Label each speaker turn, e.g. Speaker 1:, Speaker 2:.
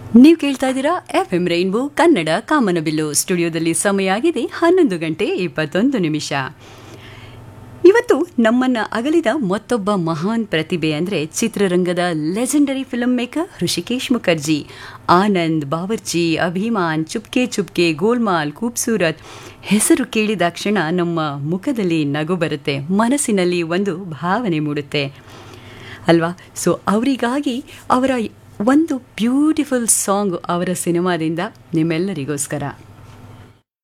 Speaker 1: ನೀವು ಕೇಳ್ತಾ ಇದ್ದೀರಾ ಎಫ್ ಎಂ ರೈನ್ಬೋ ಕನ್ನಡ ಕಾಮನಬಿಲ್ಲು ಸ್ಟುಡಿಯೋದಲ್ಲಿ ಸಮಯ ಆಗಿದೆ ಹನ್ನೊಂದು ಗಂಟೆ ಇಪ್ಪತ್ತೊಂದು ನಿಮಿಷ ಇವತ್ತು ನಮ್ಮನ್ನ ಅಗಲಿದ ಮತ್ತೊಬ್ಬ ಮಹಾನ್ ಪ್ರತಿಭೆ ಅಂದರೆ ಚಿತ್ರರಂಗದ legendary filmmaker Hrishikesh Mukherjee Anand Bawarchi Abhimaan Chupke Chupke Golmaal Khoobsurat ಹೆಸರು ಕೇಳಿದ ಕ್ಷಣ ನಮ್ಮ ಮುಖದಲ್ಲಿ ನಗು ಬರುತ್ತೆ ಮನಸ್ಸಿನಲ್ಲಿ ಒಂದು ಭಾವನೆ ಮೂಡುತ್ತೆ ಅಲ್ವಾ ಸೊ ಅವರಿಗಾಗಿ ಅವರ ಒಂದು ಬ್ಯೂಟಿಫುಲ್ ಸಾಂಗ್ ಅವರ ಸಿನಿಮಾದಿಂದ ನಿಮ್ಮೆಲ್ಲರಿಗೋಸ್ಕರ